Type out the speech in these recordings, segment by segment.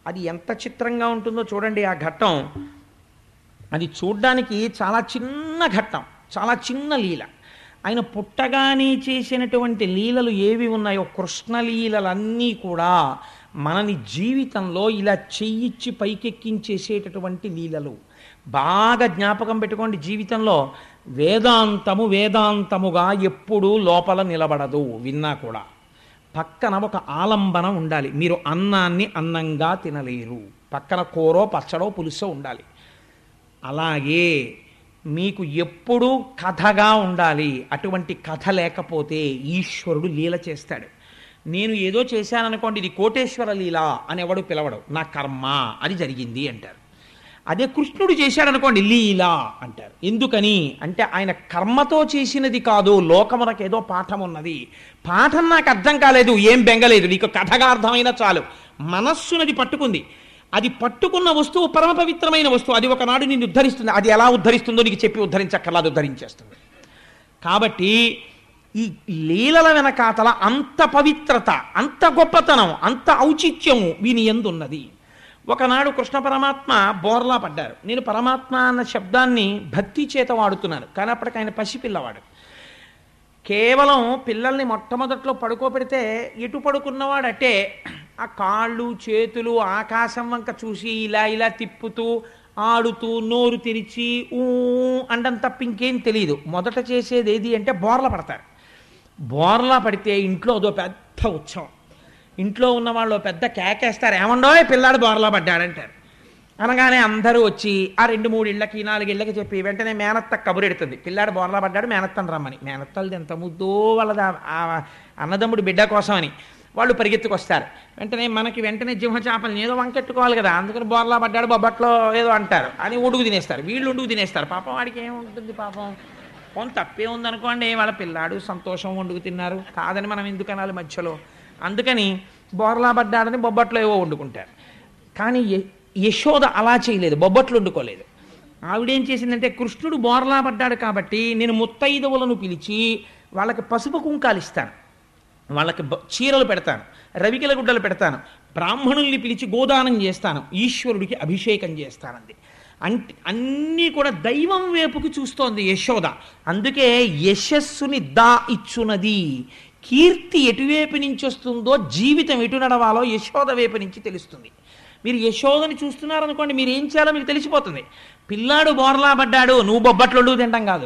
అది ఎంత చిత్రంగా ఉంటుందో చూడండి ఆ ఘట్టం అది చూడ్డానికి చాలా చిన్న ఘట్టం చాలా చిన్న లీల ఆయన పుట్టగానే చేసినటువంటి లీలలు ఏవి ఉన్నాయో కృష్ణ లీలలన్నీ కూడా మనని జీవితంలో ఇలా చెయ్యిచ్చి పైకెక్కించేసేటటువంటి లీలలు బాగా జ్ఞాపకం పెట్టుకోండి జీవితంలో వేదాంతము వేదాంతముగా ఎప్పుడూ లోపల నిలబడదు విన్నా కూడా పక్కన ఒక ఆలంబన ఉండాలి మీరు అన్నాన్ని అన్నంగా తినలేరు పక్కన కూరో పచ్చడో పులుసో ఉండాలి అలాగే మీకు ఎప్పుడూ కథగా ఉండాలి అటువంటి కథ లేకపోతే ఈశ్వరుడు లీల చేస్తాడు నేను ఏదో చేశాననుకోండి ఇది కోటేశ్వర లీల అని ఎవడు పిలవడు నా కర్మ అది జరిగింది అంటారు అదే కృష్ణుడు చేశాడనుకోండి లీల అంటారు ఎందుకని అంటే ఆయన కర్మతో చేసినది కాదు లోకమునకు ఏదో పాఠం ఉన్నది పాఠం నాకు అర్థం కాలేదు ఏం బెంగలేదు నీకు కథగా అర్థమైన చాలు మనస్సునది పట్టుకుంది అది పట్టుకున్న వస్తువు పరమ పవిత్రమైన వస్తువు అది ఒకనాడు నిన్ను ఉద్ధరిస్తుంది అది ఎలా ఉద్ధరిస్తుందో నీకు చెప్పి ఉద్ధరించక్కర్లేదు ఉద్ధరించేస్తుంది కాబట్టి ఈ లీలల వెనకాతల అంత పవిత్రత అంత గొప్పతనం అంత ఔచిత్యము వీని ఎందున్నది ఒకనాడు కృష్ణ పరమాత్మ బోర్లా పడ్డారు నేను పరమాత్మ అన్న శబ్దాన్ని భక్తి చేత వాడుతున్నాను కానీ అప్పటికి ఆయన పసిపిల్లవాడు కేవలం పిల్లల్ని మొట్టమొదట్లో పడుకోబెడితే ఎటు పడుకున్నవాడు అట్టే ఆ కాళ్ళు చేతులు ఆకాశం వంక చూసి ఇలా ఇలా తిప్పుతూ ఆడుతూ నోరు తెరిచి ఊ అండం తప్ప ఇంకేం తెలియదు మొదట చేసేది ఏది అంటే బోర్ల పడతారు బోర్లా పడితే ఇంట్లో అదో పెద్ద ఉత్సవం ఇంట్లో ఉన్న వాళ్ళు పెద్ద కేకేస్తారు ఏమండో పిల్లాడు బోర్లా పడ్డాడంటారు అనగానే అందరూ వచ్చి ఆ రెండు మూడు ఇళ్ళకి నాలుగు ఇళ్ళకి చెప్పి వెంటనే మేనత్త కబురెడుతుంది పిల్లాడు బోర్లా పడ్డాడు మేనత్తని రమ్మని మేనత్తలది ఎంత ముద్దో వాళ్ళది ఆ- ఆ అన్నదమ్ముడు బిడ్డ కోసమని వాళ్ళు పరిగెత్తుకొస్తారు వెంటనే మనకి వెంటనే జింహచాపల్ని ఏదో వంకెట్టుకోవాలి కదా అందుకని బోర్లా పడ్డాడు బొబ్బట్లో ఏదో అంటారు అని ఉడుగు తినేస్తారు వీళ్ళు ఉడుగు తినేస్తారు పాపం వాడికి ఏముంటుంది పాపం కొంత తప్పే ఉందనుకోండి వాళ్ళ పిల్లాడు సంతోషం వండుకు తిన్నారు కాదని మనం ఎందుకు అనాలి మధ్యలో అందుకని బోర్లా పడ్డాడని బొబ్బట్లో ఏవో వండుకుంటారు కానీ య- యశోద అలా చేయలేదు బొబ్బట్లు వండుకోలేదు ఆవిడేం చేసిందంటే కృష్ణుడు బోర్లా పడ్డాడు కాబట్టి నేను ముత్తైదవులను పిలిచి వాళ్ళకి పసుపు కుంకాలు ఇస్తాను వాళ్ళకి బ- చీరలు పెడతాను రవికిల గుడ్డలు పెడతాను బ్రాహ్మణుల్ని పిలిచి గోదానం చేస్తాను ఈశ్వరుడికి అభిషేకం చేస్తానంది అంటే అన్నీ కూడా దైవం వైపుకి చూస్తోంది యశోద అందుకే యశస్సుని దా ఇచ్చునది కీర్తి ఎటువైపు నుంచి వస్తుందో జీవితం ఎటు నడవాలో యశోద వైపు నుంచి తెలుస్తుంది మీరు యశోదని చూస్తున్నారనుకోండి మీరు ఏం చేయాలో మీకు తెలిసిపోతుంది పిల్లాడు బోర్లా పడ్డాడు నువ్వు బొబ్బట్లు తింటాం కాదు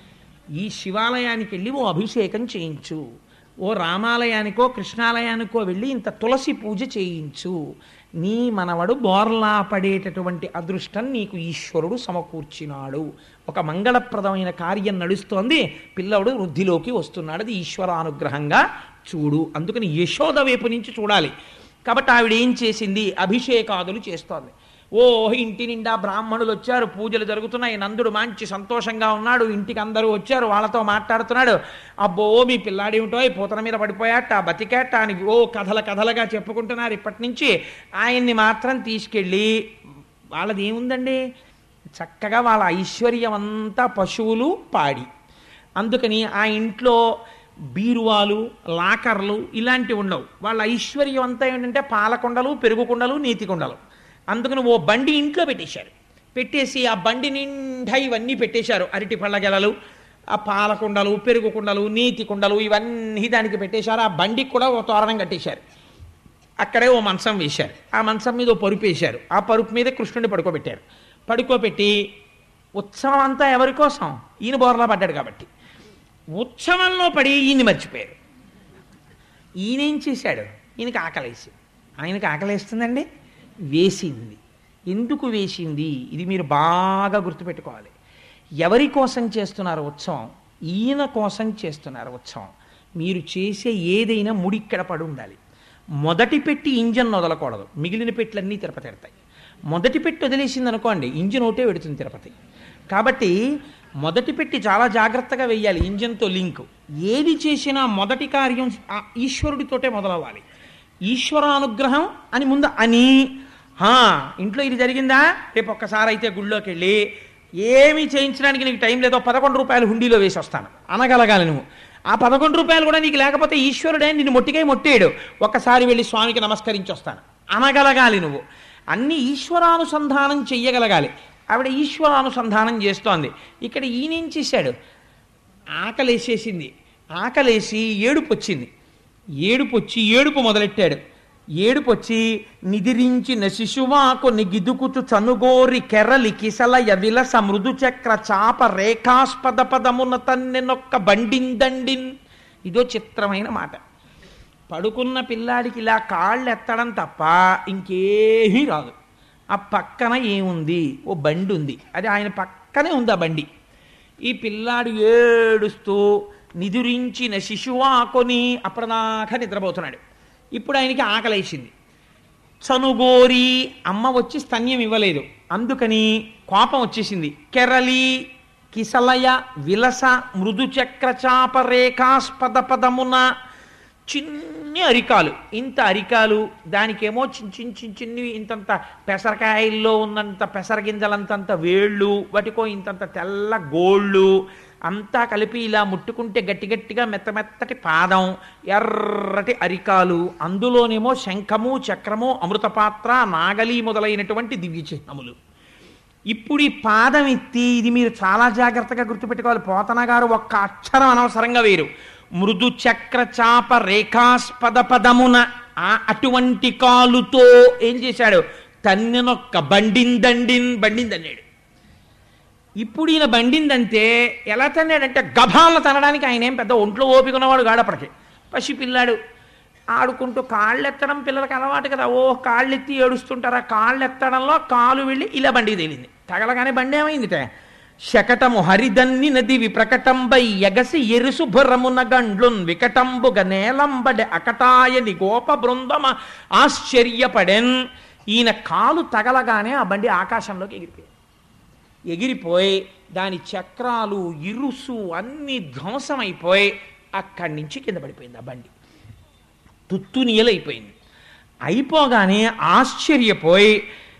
ఈ శివాలయానికి వెళ్ళి ఓ అభిషేకం చేయించు ఓ రామాలయానికో కృష్ణాలయానికో వెళ్ళి ఇంత తులసి పూజ చేయించు నీ మనవడు బోర్లా పడేటటువంటి అదృష్టం నీకు ఈశ్వరుడు సమకూర్చినాడు ఒక మంగళప్రదమైన కార్యం నడుస్తోంది పిల్లవుడు వృద్ధిలోకి వస్తున్నాడు అది ఈశ్వరానుగ్రహంగా చూడు అందుకని యశోద వైపు నుంచి చూడాలి కాబట్టి ఆవిడ ఏం చేసింది అభిషేకాదులు చేస్తోంది ఓ ఇంటి నిండా బ్రాహ్మణులు వచ్చారు పూజలు జరుగుతున్నాయి నందుడు మంచి సంతోషంగా ఉన్నాడు ఇంటికి అందరూ వచ్చారు వాళ్ళతో మాట్లాడుతున్నాడు అబ్బో మీ పిల్లాడేమిటో ఈ పూతన మీద పడిపోయాట బతికాట అని ఓ కథల కథలుగా చెప్పుకుంటున్నారు ఇప్పటి నుంచి ఆయన్ని మాత్రం తీసుకెళ్ళి వాళ్ళది ఏముందండి చక్కగా వాళ్ళ ఐశ్వర్యం అంతా పశువులు పాడి అందుకని ఆ ఇంట్లో బీరువాలు లాకర్లు ఇలాంటివి ఉండవు వాళ్ళ ఐశ్వర్యం అంతా ఏంటంటే పాలకొండలు పెరుగుకుండలు నీతి కుండలు అందుకని ఓ బండి ఇంట్లో పెట్టేశారు పెట్టేసి ఆ బండి నిండా ఇవన్నీ పెట్టేశారు అరటి పళ్ళ గెలలు ఆ పాలకుండలు పెరుగుకుండలు నీతి కుండలు ఇవన్నీ దానికి పెట్టేశారు ఆ బండికి కూడా ఓ తోరణం కట్టేశారు అక్కడే ఓ మంచం వేశారు ఆ మంచం మీద ఓ పరుపు వేశారు ఆ పరుపు మీద కృష్ణుడిని పడుకోబెట్టారు పడుకోబెట్టి ఉత్సవం అంతా ఎవరి కోసం ఈయన బోర్లా పడ్డాడు కాబట్టి ఉత్సవంలో పడి ఈయన్ని మర్చిపోయారు ఈయనేం చేశాడు ఈయనకి ఆకలేసి ఆయనకి ఆకలేస్తుందండి వేసింది ఎందుకు వేసింది ఇది మీరు బాగా గుర్తుపెట్టుకోవాలి ఎవరి కోసం చేస్తున్నారు ఉత్సవం ఈయన కోసం చేస్తున్నారు ఉత్సవం మీరు చేసే ఏదైనా ముడిక్కడ పడి ఉండాలి మొదటి పెట్టి ఇంజన్ వదలకూడదు మిగిలిన పెట్లన్నీ తిరుపతి ఎడతాయి మొదటి పెట్టి వదిలేసింది అనుకోండి ఇంజిన్ ఒకటే పెడుతుంది తిరుపతి కాబట్టి మొదటి పెట్టి చాలా జాగ్రత్తగా వెయ్యాలి ఇంజన్తో లింక్ ఏది చేసినా మొదటి కార్యం ఆ ఈశ్వరుడితోటే మొదలవ్వాలి ఈశ్వరానుగ్రహం అని ముందు అని హా ఇంట్లో ఇది జరిగిందా రేపు ఒక్కసారి అయితే గుళ్ళోకి వెళ్ళి ఏమీ చేయించడానికి నీకు టైం లేదో పదకొండు రూపాయలు హుండీలో వేసి వస్తాను అనగలగాలి నువ్వు ఆ పదకొండు రూపాయలు కూడా నీకు లేకపోతే ఈశ్వరుడే నిన్ను మొట్టికై మొట్టేయడు ఒక్కసారి వెళ్ళి స్వామికి నమస్కరించి వస్తాను అనగలగాలి నువ్వు అన్ని ఈశ్వరానుసంధానం చెయ్యగలగాలి ఆవిడ ఈశ్వరానుసంధానం చేస్తోంది ఇక్కడ ఈయనేం చేశాడు ఆకలేసేసింది ఆకలేసి ఏడుపు వచ్చింది ఏడుపు వచ్చి ఏడుపు మొదలెట్టాడు ఏడుపు వచ్చి నిదిరించిన శిశువాకు నిగిదుకుచు చనుగోరి కెరలి కిసలయ విలస మృదు చక్ర చాప రేఖాస్పద పదమున తన్నెనొక్క బండిందండిన్ ఇదో చిత్రమైన మాట పడుకున్న పిల్లాడికి ఇలా కాళ్ళు ఎత్తడం తప్ప ఇంకేమీ రాదు ఆ పక్కన ఏముంది ఓ బండి ఉంది అది ఆయన పక్కనే ఉంది ఆ బండి ఈ పిల్లాడు ఏడుస్తూ నిదురించిన శిశువాకొని అప్పటిదాకా నిద్రపోతున్నాడు ఇప్పుడు ఆయనకి ఆకలేసింది చనుగోరి అమ్మ వచ్చి స్తన్యం ఇవ్వలేదు అందుకని కోపం వచ్చేసింది కెరలి కిసలయ విలస మృదు చక్రచాప రేఖాస్పద పదమున చిన్ని అరికాలు ఇంత అరికాలు దానికేమో చిన్న చిన్న చిన్న చిన్నవి ఇంతంత పెసరకాయల్లో ఉన్నంత పెసరగింజలంతంత వేళ్ళు వాటికో ఇంతంత తెల్ల గోళ్ళు అంతా కలిపి ఇలా ముట్టుకుంటే గట్టి గట్టిగా మెత్త మెత్తటి పాదం ఎర్రటి అరికాలు అందులోనేమో శంఖము చక్రము అమృతపాత్ర నాగలి మొదలైనటువంటి దివ్య చిహ్నములు ఇప్పుడు ఈ పాదం ఎత్తి ఇది మీరు చాలా జాగ్రత్తగా గుర్తుపెట్టుకోవాలి పోతన గారు ఒక్క అక్షరం అనవసరంగా వేరు మృదు చక్ర చాప రేఖాస్పద పదమున ఆ అటువంటి కాలుతో ఏం చేశాడు తన్నెనొక్క బండిందండిన్ బండిందన్నాడు ఇప్పుడు ఈయన బండిందంటే ఎలా తన్నాడంటే గభాలను తనడానికి ఆయన ఏం పెద్ద ఒంట్లో ఓపిక ఉన్నవాడు గాడప్పటికి పసి పిల్లాడు ఆడుకుంటూ కాళ్ళు ఎత్తడం పిల్లలకి అలవాటు కదా ఓ కాళ్ళు ఎత్తి ఏడుస్తుంటారు ఆ కాళ్ళు ఎత్తడంలో కాలు వెళ్ళి ఇలా బండికి తేలింది తగలగానే బండి ఏమైందిట శకటము హరిదన్ని నది విప్రకటంబై ఎగసి ఎరుసు భురమున గండ్లున్ వికటంబుగ నేలంబడె అకటాయని గోప బృందమ ఆశ్చర్యపడెన్ ఈయన కాలు తగలగానే ఆ బండి ఆకాశంలోకి ఎగిరిపోయింది ఎగిరిపోయి దాని చక్రాలు ఇరుసు అన్ని ధ్వంసమైపోయి అక్కడి నుంచి కింద పడిపోయింది ఆ బండి తుత్తు నీలైపోయింది అయిపోగానే ఆశ్చర్యపోయి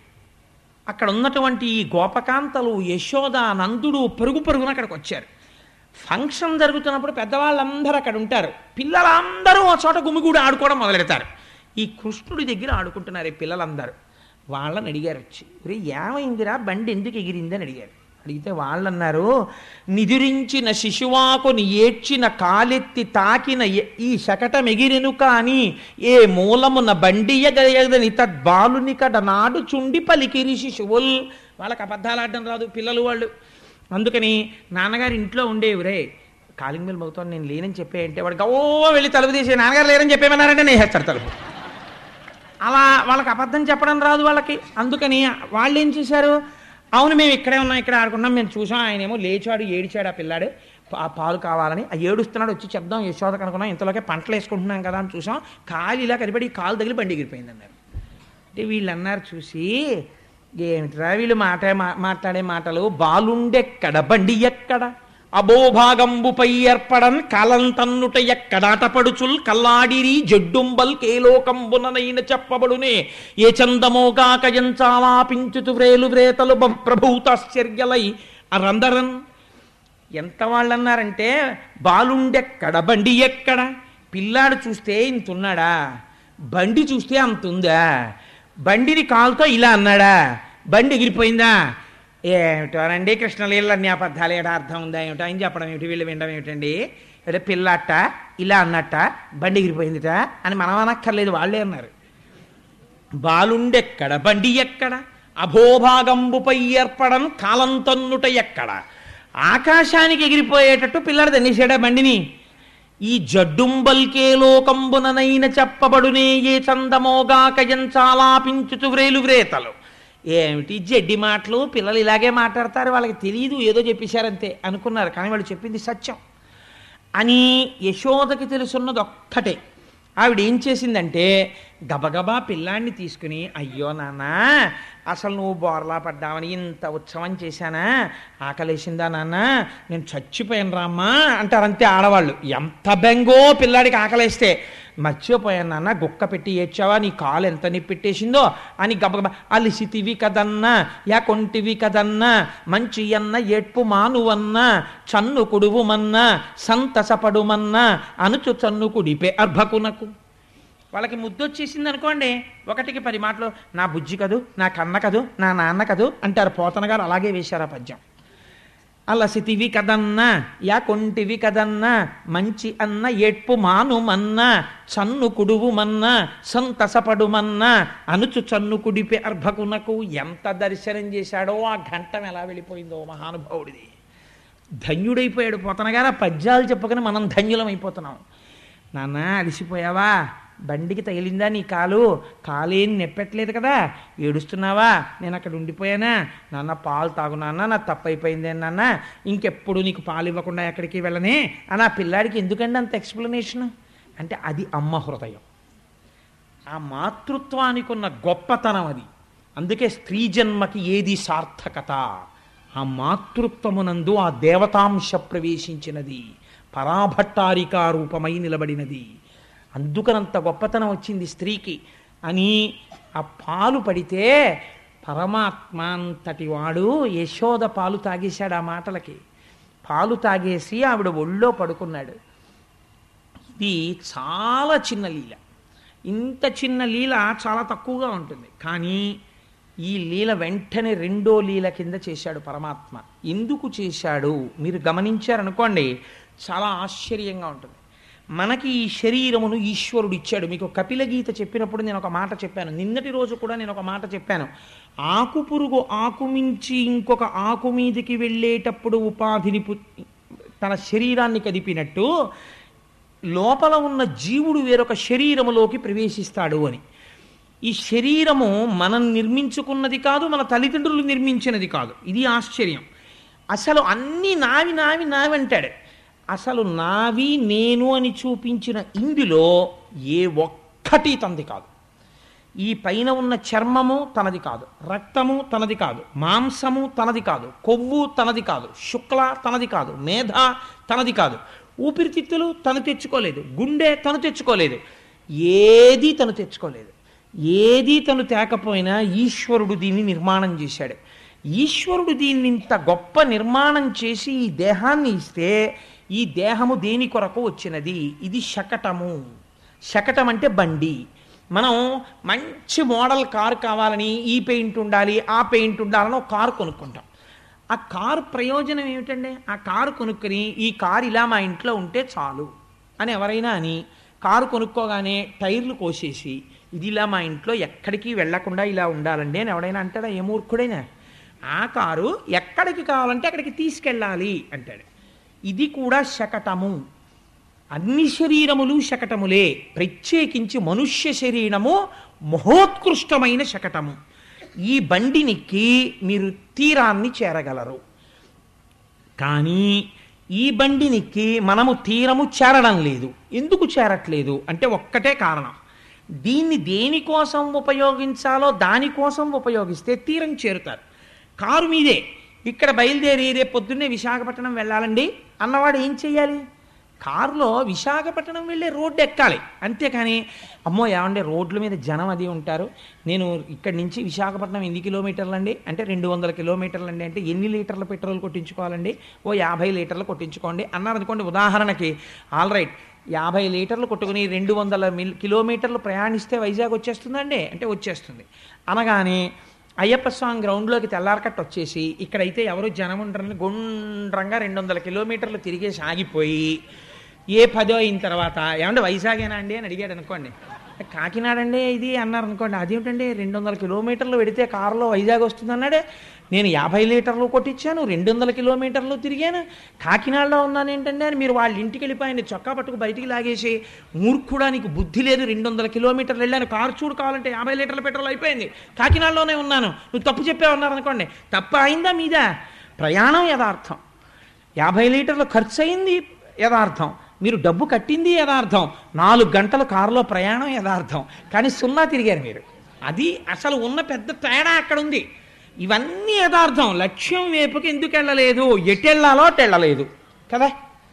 అక్కడ ఉన్నటువంటి ఈ గోపకాంతలు యశోద నందుడు పరుగు పరుగున అక్కడికి వచ్చారు ఫంక్షన్ జరుగుతున్నప్పుడు పెద్దవాళ్ళందరూ అక్కడ ఉంటారు పిల్లలందరూ ఆ చోట గుమిగూడి ఆడుకోవడం మొదలెడతారు ఈ కృష్ణుడి దగ్గర ఆడుకుంటున్నారు ఈ పిల్లలందరూ వాళ్ళని అడిగారు వచ్చి రే ఏమైందిరా బండి ఎందుకు ఎగిరింది అని అడిగారు అడిగితే వాళ్ళన్నారు నిదురించిన శిశువాకుని ఏడ్చిన కాలెత్తి తాకిన ఎ- ఈ శకటం ఎగిరెను కాని ఏ మూలమున బండియగయదని తద్బాలుని కడ నాడు చుండి పలికిరి శిశువుల్ వాళ్ళకి అబద్ధాలు ఆడడం రాదు పిల్లలు వాళ్ళు అందుకని నాన్నగారు ఇంట్లో ఉండేవి రే కాలింగ్ బిల్ మోగుతాను నేను లేనని చెప్పే అంటే వాడు గవ్వ వెళ్ళి తలుపు తీసి నాన్నగారు లేరని చెప్పేమన్నారంటే నేసేస్తారు తలుపు అలా వాళ్ళకి అబద్ధం చెప్పడం రాదు వాళ్ళకి అందుకని వాళ్ళు ఏం చేశారు అవును మేము ఇక్కడే ఉన్నాం ఇక్కడ ఆడుకున్నాం మేము చూసాం ఆయనేమో లేచాడు ఏడిచాడు ఆ పిల్లాడు ఆ పాలు కావాలని ఆ ఏడుస్తున్నాడు వచ్చి చెప్దాం యశోద కనుకున్నాం ఇంతలోకే పంటలు వేసుకుంటున్నాం కదా అని చూసాం కాలు ఇలా కనిపడి కాలు తగిలి బండి ఎగిరిపోయింది అన్నారు అంటే వీళ్ళు అన్నారు చూసి ఏమిట్రా వీళ్ళు మాట మా- మాట్లాడే మాటలు బాలుండెక్కడ బండి ఎక్కడ అబోభాగంబుపై ఏర్పడన్ కాలంతన్నుట ఎక్కడాటపడుచుల్ కల్లాడిరి జడ్డుంబల్ కేలోకంబుననైన చెప్పబడునే ఏ చందమోగాక ఎంచాలాపించుతు వ్రేలు వ్రేతలు బం- ప్రభూతాశ్చర్యలై అరందరన్ ఎంత వాళ్ళన్నారంటే బాలుండెక్కడ బండి ఎక్కడ పిల్లాడు చూస్తే ఇంత ఉన్నాడా బండి చూస్తే అంత ఉందా బండిని కాలుతో ఇలా అన్నాడా బండి ఎగిరిపోయిందా ఏమిటోనండి కృష్ణలీల అన్ని అబద్ధాలు ఏడా అర్థం ఉందా ఏమిటో ఆయన చెప్పడం ఏమిటి వీళ్ళు వినడం ఏమిటండి అంటే పిల్లట ఇలా అన్నట్ట బండి ఎగిరిపోయిందిట అని మనం అనక్కర్లేదు వాళ్ళే అన్నారు బాలుండెక్కడ బండి ఎక్కడ అభోభాగంబుపై ఏర్పడం కాలంతన్నుట ఎక్కడ ఆకాశానికి ఎగిరిపోయేటట్టు పిల్లడు తన్నేసాడా బండిని ఈ జడ్డుంబల్కే లోకంబుననైన చెప్పబడునే ఏ చందమోగాక ఎంచాలాపించుతు వ్రేలు వ్రేతలు ఏమిటి జడ్డి మాటలు పిల్లలు ఇలాగే మాట్లాడతారు వాళ్ళకి తెలియదు ఏదో చెప్పేశారంతే అనుకున్నారు కానీ వాళ్ళు చెప్పింది సత్యం అని యశోదకి తెలుసున్నది ఒక్కటే ఆవిడ ఏం చేసిందంటే గబగబా పిల్లాన్ని తీసుకుని అయ్యో నాన్న అసలు నువ్వు బోర్లా పడ్డావని ఇంత ఉత్సవం చేశానా ఆకలేసిందా నాన్న నేను చచ్చిపోయాను రామ్మా అంటారు అంతే ఆడవాళ్ళు ఎంత బెంగో పిల్లాడికి ఆకలేస్తే మర్చిపోయాను నాన్న గుక్క పెట్టి ఏడ్చావా నీ కాలు ఎంత నిప్పెట్టేసిందో అని గబగబా అలిసితివి కదన్నా యా కొంటివి కదన్నా మంచి అన్న ఏడ్పు మానువన్నా చన్ను కుడువుమన్నా సంతసపడుమన్నా అనుచు చన్ను కుడిపే అర్భకునకు వాళ్ళకి ముద్దు వచ్చేసింది అనుకోండి ఒకటికి పది మాటలు నా బుజ్జి కదూ నా కన్న కదూ నా నాన్న కదూ అంటారు పోతన గారు అలాగే వేశారు ఆ పద్యం అలసితివి కదన్నా యా కొంటివి కదన్నా మంచి అన్న ఎట్పు మానుమన్న చన్ను కుడువుమన్న సంతసపడుమన్న అనుచు చన్ను కుడిపి అర్భకునకు ఎంత దర్శనం చేశాడో ఆ ఘంటం ఎలా వెళ్ళిపోయిందో మహానుభావుడిది ధన్యుడైపోయాడు పోతనగారు ఆ పద్యాలు చెప్పుకొని మనం ధన్యులం అయిపోతున్నాం నాన్న అలసిపోయావా బండికి తగిలిందా నీ కాలు కాలేం నెప్పట్లేదు కదా ఏడుస్తున్నావా నేను అక్కడ ఉండిపోయానా నాన్న పాలు తాగు నాన్న నా తప్పు అయిపోయింది నాన్న ఇంకెప్పుడు నీకు పాలు ఇవ్వకుండా ఎక్కడికి వెళ్ళనే అని ఆ పిల్లాడికి ఎందుకండి అంత ఎక్స్ప్లెనేషన్ అంటే అది అమ్మ హృదయం ఆ మాతృత్వానికి ఉన్న గొప్పతనం అది అందుకే స్త్రీ జన్మకి ఏది సార్థకత ఆ మాతృత్వమునందు ఆ దేవతాంశ ప్రవేశించినది పరాభట్టారికా రూపమై నిలబడినది అందుకనంత గొప్పతనం వచ్చింది స్త్రీకి అని ఆ పాలు పడితే పరమాత్మ అంతటి వాడు యశోద పాలు తాగేశాడు ఆ మాటలకి పాలు తాగేసి ఆవిడ ఒళ్ళో పడుకున్నాడు ఇది చాలా చిన్న లీల ఇంత చిన్న లీల చాలా తక్కువగా ఉంటుంది కానీ ఈ లీల వెంటనే రెండో లీల కింద చేశాడు పరమాత్మ ఎందుకు చేశాడు మీరు గమనించారనుకోండి చాలా ఆశ్చర్యంగా ఉంటుంది మనకి ఈ శరీరమును ఈశ్వరుడు ఇచ్చాడు మీకు కపిల గీత చెప్పినప్పుడు నేను ఒక మాట చెప్పాను నిన్నటి రోజు కూడా నేను ఒక మాట చెప్పాను ఆకు పురుగు ఆకు మించి ఇంకొక ఆకు మీదికి వెళ్ళేటప్పుడు ఉపాధిని పు- తన శరీరాన్ని కదిపినట్టు లోపల ఉన్న జీవుడు వేరొక శరీరములోకి ప్రవేశిస్తాడు అని ఈ శరీరము మనం నిర్మించుకున్నది కాదు మన తల్లిదండ్రులు నిర్మించినది కాదు ఇది ఆశ్చర్యం అసలు అన్నీ నావి నావి నావి అంటాడు అసలు నావి నేను అని చూపించిన ఇందులో ఏ ఒక్కటి తంది కాదు ఈ పైన ఉన్న చర్మము తనది కాదు రక్తము తనది కాదు మాంసము తనది కాదు కొవ్వు తనది కాదు శుక్ల తనది కాదు మేధ తనది కాదు ఊపిరితిత్తులు తను తెచ్చుకోలేదు గుండె తను తెచ్చుకోలేదు ఏది తను తెచ్చుకోలేదు ఏది తను తేకపోయినా ఈశ్వరుడు దీన్ని నిర్మాణం చేశాడు ఈశ్వరుడు దీన్ని ఇంత గొప్ప నిర్మాణం చేసి ఈ దేహాన్ని ఇస్తే ఈ దేహము దేని కొరకు వచ్చినది ఇది శకటము శకటం అంటే బండి మనం మంచి మోడల్ కారు కావాలని ఈ పెయింట్ ఉండాలి ఆ పెయింట్ ఉండాలని ఒక కారు కొనుక్కుంటాం ఆ కారు ప్రయోజనం ఏమిటండి ఆ కారు కొనుక్కొని ఈ కారు ఇలా మా ఇంట్లో ఉంటే చాలు అని ఎవరైనా అని కారు కొనుక్కోగానే టైర్లు కోసేసి ఇది ఇలా మా ఇంట్లో ఎక్కడికి వెళ్లకుండా ఇలా ఉండాలండి అని ఎవడైనా అంటాడా ఏ మూర్ఖుడైనా ఆ కారు ఎక్కడికి కావాలంటే అక్కడికి తీసుకెళ్ళాలి అంటాడు ఇది కూడా శకటము అన్ని శరీరములు శకటములే ప్రత్యేకించి మనుష్య శరీరము మహోత్కృష్టమైన శకటము ఈ బండినికి మీరు తీరాన్ని చేరగలరు కానీ ఈ బండినికి మనము తీరము చేరడం లేదు ఎందుకు చేరట్లేదు అంటే ఒక్కటే కారణం దీన్ని దేనికోసం ఉపయోగించాలో దానికోసం ఉపయోగిస్తే తీరం చేరుతారు కారు మీదే ఇక్కడ బయలుదేరి రేపు పొద్దున్నే విశాఖపట్నం వెళ్ళాలండి అన్నవాడు ఏం చెయ్యాలి కారులో విశాఖపట్నం వెళ్ళే రోడ్డు ఎక్కాలి అంతేకాని అమ్మో ఏమంటే రోడ్ల మీద జనం అది ఉంటారు నేను ఇక్కడి నుంచి విశాఖపట్నం ఎన్ని కిలోమీటర్లు అండి అంటే రెండు వందల కిలోమీటర్లు అండి అంటే ఎన్ని లీటర్ల పెట్రోల్ కొట్టించుకోవాలండి ఓ యాభై లీటర్లు కొట్టించుకోండి అన్నారు అనుకోండి ఉదాహరణకి ఆల్ రైట్ యాభై లీటర్లు కొట్టుకుని రెండు వందల మిల్ కిలోమీటర్లు ప్రయాణిస్తే వైజాగ్ వచ్చేస్తుందండి అంటే వచ్చేస్తుంది అనగానే అయ్యప్ప స్వామి గ్రౌండ్లోకి తెల్లారకట్టు వచ్చేసి ఇక్కడైతే ఎవరు జనం ఉండరని గుండ్రంగా రెండు వందల కిలోమీటర్లు తిరిగేసి ఆగిపోయి ఏ పదో అయిన తర్వాత ఏమంటే వైజాగేనా అండి అని అడిగాడు అనుకోండి కాకినాడ అండి ఇది అన్నారు అనుకోండి అదేమిటండి రెండు వందల కిలోమీటర్లు పెడితే కారులో వైజాగ్ వస్తుంది అన్నాడే నేను యాభై లీటర్లు కొట్టించాను రెండు వందల కిలోమీటర్లు తిరిగాను కాకినాడలో ఉన్నాను ఏంటంటే అని మీరు వాళ్ళ ఇంటికి వెళ్ళిపోయింది చొక్కా పట్టుకు బయటికి లాగేసి మూర్ఖుడా నీకు బుద్ధి లేదు రెండు వందల కిలోమీటర్లు వెళ్ళాను కారు చూడు కావాలంటే యాభై లీటర్ల పెట్రోల్ అయిపోయింది కాకినాడలోనే ఉన్నాను నువ్వు తప్పు చెప్పావన్నారు అనుకోండి తప్పు అయిందా మీద ప్రయాణం యథార్థం యాభై లీటర్లు ఖర్చు అయింది యథార్థం మీరు డబ్బు కట్టింది యథార్థం నాలుగు గంటలు కారులో ప్రయాణం యథార్థం కానీ సున్నా తిరిగారు మీరు అది అసలు ఉన్న పెద్ద తేడా అక్కడ ఉంది ఇవన్నీ యథార్థం లక్ష్యం వైపుకి ఎందుకు వెళ్ళలేదు ఎటు వెళ్ళాలో అటు వెళ్ళలేదు కదా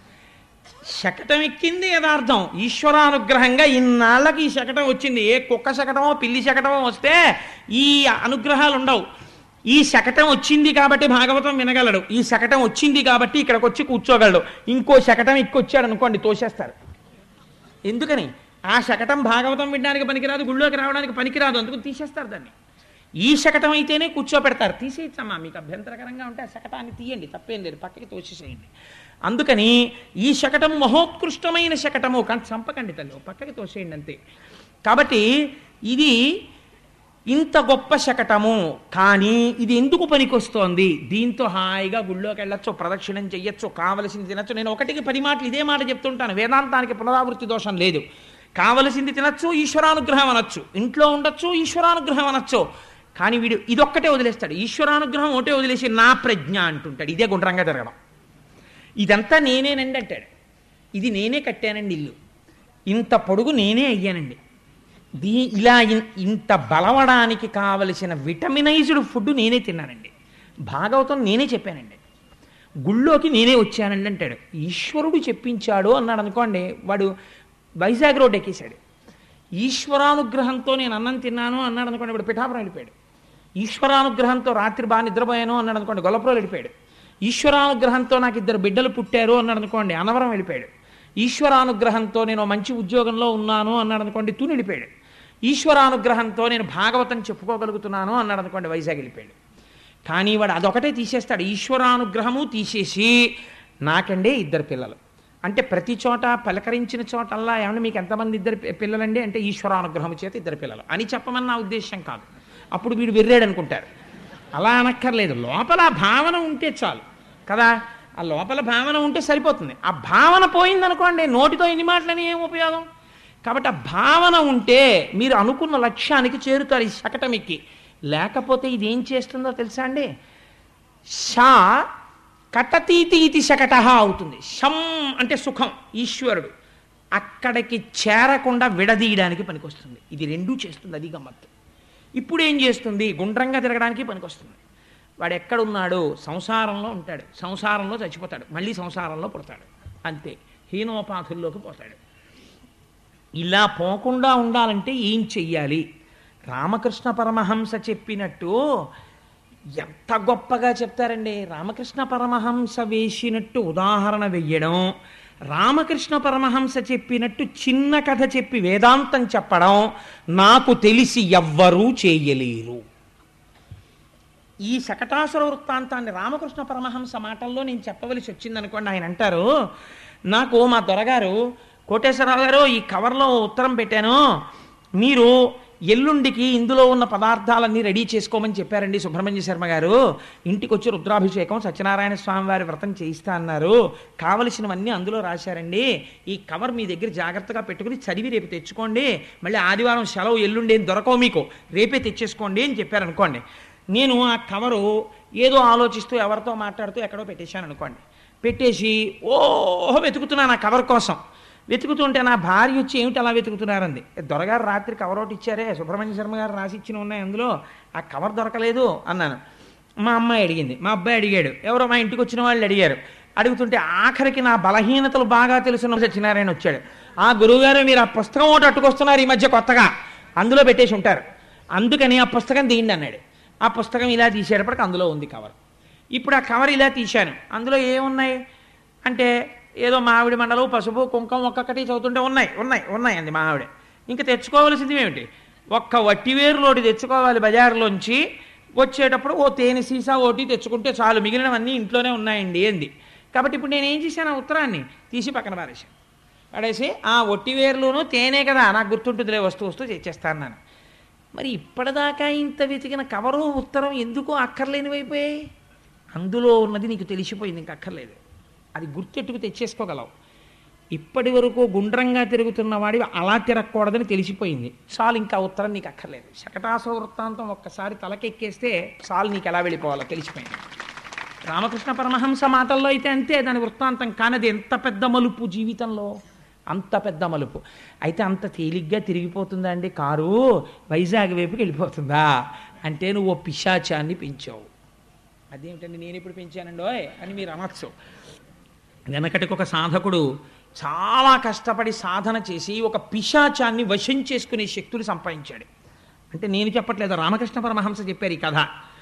శకటం ఎక్కింది యథార్థం ఈశ్వరానుగ్రహంగా ఇన్నాళ్ళకి ఈ శకటం వచ్చింది ఏ కుక్క శకటమో పిల్లి శకటమో వస్తే ఈ అనుగ్రహాలు ఉండవు ఈ శకటం వచ్చింది కాబట్టి భాగవతం వినగలడు ఈ శకటం వచ్చింది కాబట్టి ఇక్కడికి వచ్చి కూర్చోగలడు ఇంకో శకటం ఇక్కొచ్చాడు అనుకోండి తోసేస్తారు ఎందుకని ఆ శకటం భాగవతం వినడానికి పనికిరాదు గుళ్ళోకి రావడానికి పనికిరాదు అందుకు తీసేస్తారు దాన్ని ఈ శకటం అయితేనే కూర్చోపెడతారు తీసేయచ్చమ్మా మీకు అభ్యంతరకరంగా ఉంటే ఆ శకటాన్ని తీయండి తప్పేం లేదు పక్కకి తోసేసేయండి అందుకని ఈ శకటం మహోత్కృష్టమైన శకటము కానీ చంపకండి తల్లి ఓ పక్కకి తోసేయండి అంతే కాబట్టి ఇది ఇంత గొప్ప శకటము కానీ ఇది ఎందుకు పనికొస్తోంది దీంతో హాయిగా గుళ్ళోకి వెళ్ళొచ్చు ప్రదక్షిణం చెయ్యొచ్చు కావలసింది తినచ్చు నేను ఒకటికి పది మాటలు ఇదే మాట చెప్తుంటాను వేదాంతానికి పునరావృత్తి దోషం లేదు కావలసింది తినచ్చు ఈశ్వరానుగ్రహం అనొచ్చు ఇంట్లో ఉండొచ్చు ఈశ్వరానుగ్రహం అనొచ్చు కానీ వీడు ఇదొక్కటే వదిలేస్తాడు ఈశ్వరానుగ్రహం ఒకటే వదిలేసి నా ప్రజ్ఞ అంటుంటాడు ఇదే గుండ్రంగా జరగడం ఇదంతా నేనేనండి అంటాడు ఇది నేనే కట్టానండి ఇల్లు ఇంత పొడుగు నేనే అయ్యానండి దీ ఇలా ఇన్- ఇంత బలవడానికి కావలసిన విటమినైజ్డ్ ఫుడ్ నేనే తిన్నానండి భాగవతం నేనే చెప్పానండి గుళ్ళోకి నేనే వచ్చానండి అంటాడు ఈశ్వరుడు చెప్పించాడు అన్నాడు అనుకోండి వాడు వైజాగ్ రోడ్ ఎక్కేశాడు ఈశ్వరానుగ్రహంతో నేను అన్నం తిన్నాను అన్నాడు అనుకోండి ఇప్పుడు పిఠాపురం వెళ్ళిపోయాడు ఈశ్వరానుగ్రహంతో రాత్రి బాగా నిద్రపోయాను అన్నాడు అనుకోండి గొల్లపురం వెళ్ళిపోయాడు ఈశ్వరానుగ్రహంతో నాకు ఇద్దరు బిడ్డలు పుట్టారు అన్నాడు అనుకోండి అనవరం వెళ్ళిపోయాడు ఈశ్వరానుగ్రహంతో నేను మంచి ఉద్యోగంలో ఉన్నాను అన్నాడు అనుకోండి తూని వెళ్ళిపోయాడు ఈశ్వరానుగ్రహంతో నేను భాగవతం చెప్పుకోగలుగుతున్నాను అన్నాడు అనుకోండి వైజాగ్ వెళ్ళిపోయాడు కానీ వాడు అదొకటే తీసేస్తాడు ఈశ్వరానుగ్రహము తీసేసి నాకండే ఇద్దరు పిల్లలు అంటే ప్రతి చోట పలకరించిన చోటల్లా ఏమన్నా మీకు ఎంతమంది ఇద్దరు పి- పిల్లలండి అంటే ఈశ్వరానుగ్రహం చేత ఇద్దరు పిల్లలు అని చెప్పమని నా ఉద్దేశం కాదు అప్పుడు వీడు వెర్రాడు అనుకుంటారు అలా అనక్కర్లేదు లోపల ఆ భావన ఉంటే చాలు కదా ఆ లోపల భావన ఉంటే సరిపోతుంది ఆ భావన పోయిందనుకోండి నోటితో ఎన్ని మాటలని ఏం ఉపయోగం కాబట్టి ఆ భావన ఉంటే మీరు అనుకున్న లక్ష్యానికి చేరుతారు ఈ శకటం ఎక్కి లేకపోతే ఇది ఏం చేస్తుందో తెలుసా అండి షా కటతీతి ఇది శకట అవుతుంది శం అంటే సుఖం ఈశ్వరుడు అక్కడికి చేరకుండా విడదీయడానికి పనికొస్తుంది ఇది రెండూ చేస్తుంది అది గమ్మత్తు ఇప్పుడు ఏం చేస్తుంది గుండ్రంగా తిరగడానికి పనికొస్తుంది వాడు ఎక్కడున్నాడు సంసారంలో ఉంటాడు సంసారంలో చచ్చిపోతాడు మళ్ళీ సంసారంలో పుడతాడు అంతే హీనోపాధుల్లోకి పోతాడు ఇలా పోకుండా ఉండాలంటే ఏం చెయ్యాలి రామకృష్ణ పరమహంస చెప్పినట్టు ఎంత గొప్పగా చెప్తారండి రామకృష్ణ పరమహంస వేసినట్టు ఉదాహరణ వెయ్యడం రామకృష్ణ పరమహంస చెప్పినట్టు చిన్న కథ చెప్పి వేదాంతం చెప్పడం నాకు తెలిసి ఎవ్వరూ చేయలేరు ఈ శకటాసుర వృత్తాంతాన్ని రామకృష్ణ పరమహంస మాటల్లో నేను చెప్పవలసి వచ్చిందనుకోండి ఆయన అంటారు నాకు మా దొరగారు కోటేశ్వరరావు గారు ఈ కవర్లో ఉత్తరం పెట్టాను మీరు ఎల్లుండికి ఇందులో ఉన్న పదార్థాలన్నీ రెడీ చేసుకోమని చెప్పారండి సుబ్రహ్మణ్య శర్మ గారు ఇంటికి వచ్చి రుద్రాభిషేకం సత్యనారాయణ స్వామి వారి వ్రతం చేయిస్తా అన్నారు కావలసినవన్నీ అందులో రాశారండి ఈ కవర్ మీ దగ్గర జాగ్రత్తగా పెట్టుకుని చదివి రేపు తెచ్చుకోండి మళ్ళీ ఆదివారం సెలవు ఎల్లుండి ఏం దొరకవు మీకు రేపే తెచ్చేసుకోండి అని చెప్పారనుకోండి నేను ఆ కవరు ఏదో ఆలోచిస్తూ ఎవరితో మాట్లాడుతూ ఎక్కడో పెట్టేశాను అనుకోండి పెట్టేసి ఓహో వెతుకుతున్నాను ఆ కవర్ కోసం వెతుకుతుంటే నా భార్య వచ్చి ఏమిటి అలా వెతుకుతున్నారంది "ఏ, దొరగారు రాత్రి కవర్ ఒకటి ఇచ్చారే సుబ్రహ్మణ్య శర్మ గారు రాసి ఇచ్చిన ఉన్నాయి అందులో ఆ కవర్ దొరకలేదు అన్నాను మా అమ్మాయి అడిగింది మా అబ్బాయి అడిగాడు ఎవరో మా ఇంటికి వచ్చిన వాళ్ళు అడిగారు అడుగుతుంటే ఆఖరికి నా బలహీనతలు బాగా తెలుసున్న సత్యనారాయణ వచ్చాడు ఆ గురువుగారు మీరు ఆ పుస్తకం ఒకటి అట్టుకొస్తున్నారు ఈ మధ్య కొత్తగా అందులో పెట్టేసి ఉంటారు అందుకని ఆ పుస్తకం తీయండి అన్నాడు ఆ పుస్తకం ఇలా తీసేటప్పటికి అందులో ఉంది కవర్ ఇప్పుడు ఆ కవర్ ఇలా తీశాను అందులో ఏమున్నాయి అంటే ఏదో మామిడి మండలు పసుపు కుంకం ఒక్కొక్కటి చదువుతుంటే ఉన్నాయి ఉన్నాయి ఉన్నాయి అంది మా ఆవిడ ఇంకా తెచ్చుకోవాల్సింది ఏమిటి ఒక్క వట్టివేరులోటి తెచ్చుకోవాలి బజార్లోంచి వచ్చేటప్పుడు ఓ తేనె సీసా ఓటి తెచ్చుకుంటే చాలు మిగిలినవన్నీ ఇంట్లోనే ఉన్నాయండి అంది కాబట్టి ఇప్పుడు నేను ఏం చేశాను ఆ ఉత్తరాన్ని తీసి పక్కన పారేశాను పడేసి ఆ ఒట్టివేరులోనూ తేనే కదా నాకు గుర్తుంటుందిలే వస్తూ వస్తూ తెచ్చేస్తాను నేను మరి ఇప్పటిదాకా ఇంత వెతికిన కవరు ఉత్తరం ఎందుకు అక్కర్లేనివైపోయాయి అందులో ఉన్నది నీకు తెలిసిపోయింది ఇంక అక్కర్లేదు అది గుర్తెట్టుకు తెచ్చేసుకోగలవు ఇప్పటి వరకు గుండ్రంగా తిరుగుతున్న వాడి అలా తిరగకూడదని తెలిసిపోయింది చాలు ఇంకా ఉత్తరం నీకు అక్కర్లేదు శకటాస వృత్తాంతం ఒక్కసారి తలకెక్కేస్తే చాలు నీకు ఎలా వెళ్ళిపోవాలో తెలిసిపోయింది రామకృష్ణ పరమహంస మాటల్లో అయితే అంతే దాని వృత్తాంతం కానది ఎంత పెద్ద మలుపు జీవితంలో అంత పెద్ద మలుపు అయితే అంత తేలిగ్గా తిరిగిపోతుందా అండి కారు వైజాగ్ వైపుకి వెళ్ళిపోతుందా అంటే నువ్వు ఓ పిశాచాన్ని పెంచావు అదేమిటండి నేను ఇప్పుడు పెంచానండి ఓయ్ అని మీరు అనొచ్చు వెనకటికి ఒక సాధకుడు చాలా కష్టపడి సాధన చేసి ఒక పిశాచాన్ని వశం చేసుకునే శక్తులు సంపాదించాడు అంటే నేను చెప్పట్లేదు రామకృష్ణ పరమహంస చెప్పారు ఈ కథ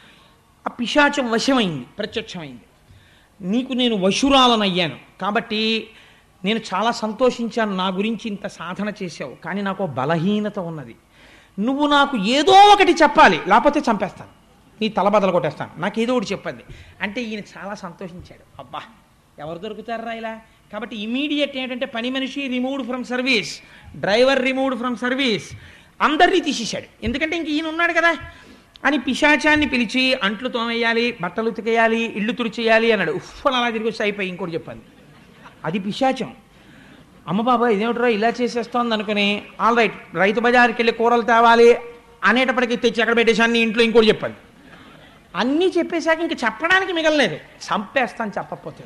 ఆ పిశాచం వశమైంది ప్రత్యక్షమైంది నీకు నేను వశురాలనయ్యాను కాబట్టి నేను చాలా సంతోషించాను నా గురించి ఇంత సాధన చేశావు కానీ నాకు ఓ బలహీనత ఉన్నది నువ్వు నాకు ఏదో ఒకటి చెప్పాలి లేకపోతే చంపేస్తాను నీ తల బదలు కొట్టేస్తాను నాకు ఏదో ఒకటి చెప్పండి అంటే ఈయన చాలా సంతోషించాడు అబ్బా ఎవరు దొరుకుతారా ఇలా కాబట్టి ఇమీడియట్ ఏంటంటే పని మనిషి removed from service driver removed from service అందరినీ తీసేశాడు ఎందుకంటే ఇంక ఈయన ఉన్నాడు కదా అని పిశాచాన్ని పిలిచి అంట్లు తోమేయాలి బట్టలు ఉతికేయాలి ఇల్లు తుడిచేయాలి అన్నాడు ఉఫ్ అని అలా తిరిగి వచ్చి అయిపోయి ఇంకోటి చెప్పండి అది పిశాచం అమ్మ బాబా ఇదేమిట్రా ఇలా చేసేస్తోంది అనుకుని ఆల్ రైట్ రైతు బజార్కి వెళ్ళి కూరలు తేవాలి అనేటప్పటికి తెచ్చి ఎక్కడ పెట్టేశాను నీ ఇంట్లో ఇంకోటి చెప్పండి అన్నీ చెప్పేశాక ఇంక చెప్పడానికి మిగలలేదు చంపేస్తాను చెప్పకపోతే